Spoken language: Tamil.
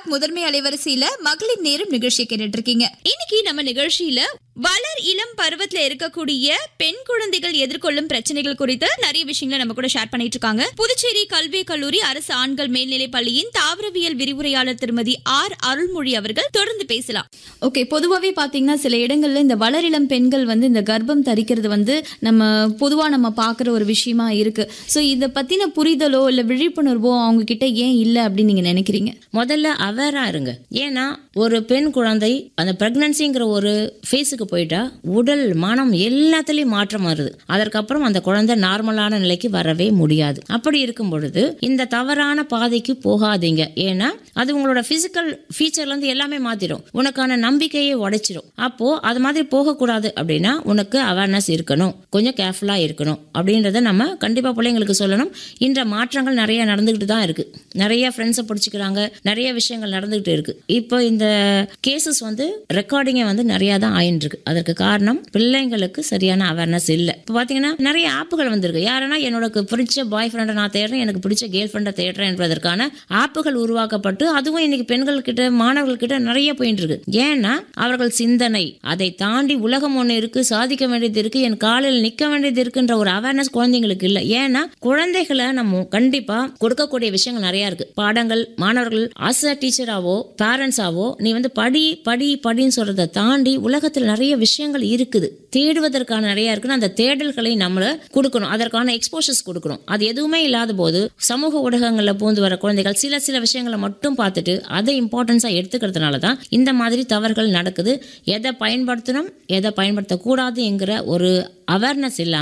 முதன்மை அலைவரிசையில மகளிர் நேரம் நிகழ்ச்சி கேட்டுட்டு இருக்கீங்க இன்னைக்கு நம்ம நிகழ்ச்சியில வளர் இளம் பருவத்துல இருக்கக்கூடிய பெண் குழந்தைகள் எதிர்கொள்ளும் பிரச்சனைகள் குறித்து நிறைய விஷயங்களை நம்ம கூட ஷேர் பண்ணிட்டு இருக்காங்க புதுச்சேரி கல்வி கல்லூரி அரசு ஆண்கள் மேல்நிலைப் பள்ளியின் தாவரவியல் விரிவுரையாளர் திருமதி ஆர் அருள்மொழி அவர்கள் தொடர்ந்து பேசலாம் ஓகே பொதுவாகவே பார்த்தீங்கன்னா சில இடங்கள்ல இந்த வளரிளம் பெண்கள் வந்து இந்த கர்ப்பம் தரிக்கிறது வந்து நம்ம பொதுவாக நம்ம பார்க்குற ஒரு விஷயமா இருக்கு ஸோ இதை பற்றின புரிதலோ இல்லை விழிப்புணர்வோ அவங்க கிட்ட ஏன் இல்லை அப்படின்னு நீங்கள் நினைக்கிறீங்க முதல்ல அவேரா இருங்க ஏன்னா ஒரு பெண் குழந்தை அந்த பிரெக்னன்சிங்கிற ஒரு ஃபேஸுக்கு போயிட்டா உடல் மனம் எல்லாத்துலயும் மாற்றம் வருது அதற்கப்புறம் அந்த குழந்தை நார்மலான நிலைக்கு வரவே முடியாது அப்படி இருக்கும் பொழுது இந்த தவறான பாதைக்கு போகாதீங்க ஏன்னா அது உங்களோட பிசிக்கல் ஃபீச்சர்ல இருந்து எல்லாமே மாத்திரும் உனக்கான நம்பிக்கையை உடைச்சிரும் அப்போ அது மாதிரி போகக்கூடாது அப்படின்னா உனக்கு அவேர்னஸ் இருக்கணும் கொஞ்சம் கேர்ஃபுல்லா இருக்கணும் அப்படின்றத நம்ம கண்டிப்பா பிள்ளைங்களுக்கு சொல்லணும் இன்ற மாற்றங்கள் நிறைய நடந்துகிட்டு தான் இருக்கு நிறைய ஃப்ரெண்ட்ஸை பிடிச்சிக்கிறாங்க நிறைய விஷயங்கள் நடந்துகிட்டு இருக்கு இப்போ இந்த கேசஸ் வந்து ரெக்கார்டிங்கே வந்து நிறைய தான் ஆயின்னு இருக்கு அதற்கு காரணம் பிள்ளைங்களுக்கு சரியான அவேர்னஸ் இல்லை இப்போ பார்த்தீங்கன்னா நிறைய ஆப்புகள் வந்திருக்கு யாருன்னா என்னோட பிடிச்ச பாய் ஃப்ரெண்டை நான் தேடுறேன் எனக்கு பிடிச்ச கேர்ள் ஃப்ரெண்டை தேடுறேன் என்பதற்கான ஆப்புகள் உருவாக்கப்பட்டு அதுவும் இன்னைக்கு பெண்கள் கிட்ட மாணவர்கள் கிட்ட நிறைய போயிட்டு இருக்கு ஏன்னா அவர்கள் சிந்தனை அதை தாண்டி உலகம் ஒன்று இருக்கு சாதிக்க வேண்டியது இருக்கு என் காலில் நிற்க வேண்டியது இருக்குன்ற ஒரு அவேர்னஸ் குழந்தைங்களுக்கு இல்லை ஏன்னா குழந்தைகளை நம்ம கண்டிப்பா கொடுக்கக்கூடிய விஷயங்கள் நிறைய இருக்கு பாடங்கள் மாணவர்கள் ஆஸ் அ டீச்சராவோ பேரண்ட்ஸாவோ நீ வந்து படி படி படின்னு சொல்றதை தாண்டி உலகத்தில் நிறைய விஷயங்கள் இருக்குது தேடுவதற்கான நிறைய இருக்குன்னு அந்த தேடல்களை நம்மள கொடுக்கணும் அதற்கான எக்ஸ்போஷர்ஸ் கொடுக்கணும் அது எதுவுமே இல்லாத போது சமூக ஊடகங்கள்ல பூந்து வர குழந்தைகள் சில சில விஷயங்களை மட்டும் பார்த்துட்டு அதை இம்பார்ட்டன்ஸா எடுத்துக்கிறதுனால தான் இந்த மாதிரி தவறுகள் நடக்குது எதை பயன்படுத்தணும் எதை பயன்படுத்தக்கூடாது என்கிற ஒரு அவேர்னஸ் இல்லாம